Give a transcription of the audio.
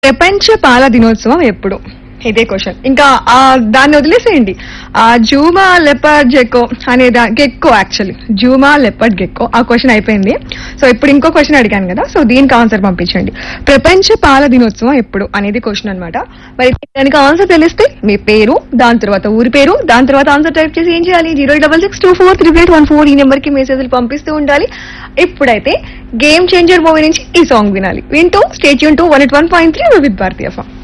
ప్రపంచ పాల దినోత్సవం ఎప్పుడు ఇదే క్వశ్చన్ ఇంకా ఆ దాన్ని వదిలేసేయండి ఆ జూమా లెపర్డ్ గెక్కో అనే దా గెక్కో యాక్చువల్లీ జూమా లెపర్డ్ గెక్కో ఆ క్వశ్చన్ అయిపోయింది సో ఇప్పుడు ఇంకో క్వశ్చన్ అడిగాను కదా సో దీనికి ఆన్సర్ పంపించండి ప్రపంచ పాల దినోత్సవం ఎప్పుడు అనేది క్వశ్చన్ అన్నమాట మరి దానికి ఆన్సర్ తెలిస్తే మీ పేరు దాని తర్వాత ఊరి పేరు దాని తర్వాత ఆన్సర్ టైప్ చేసి ఏం చేయాలి zero double six two four three eight one four ఈ నెంబర్ కి మెసేజ్లు పంపిస్తూ ఉండాలి ఇప్పుడైతే గేమ్ చేంజర్ మూవీ నుంచి ఈ సాంగ్ వినాలి వింటూ stay tuned two one eight one point three with భారతీయ ఫామ్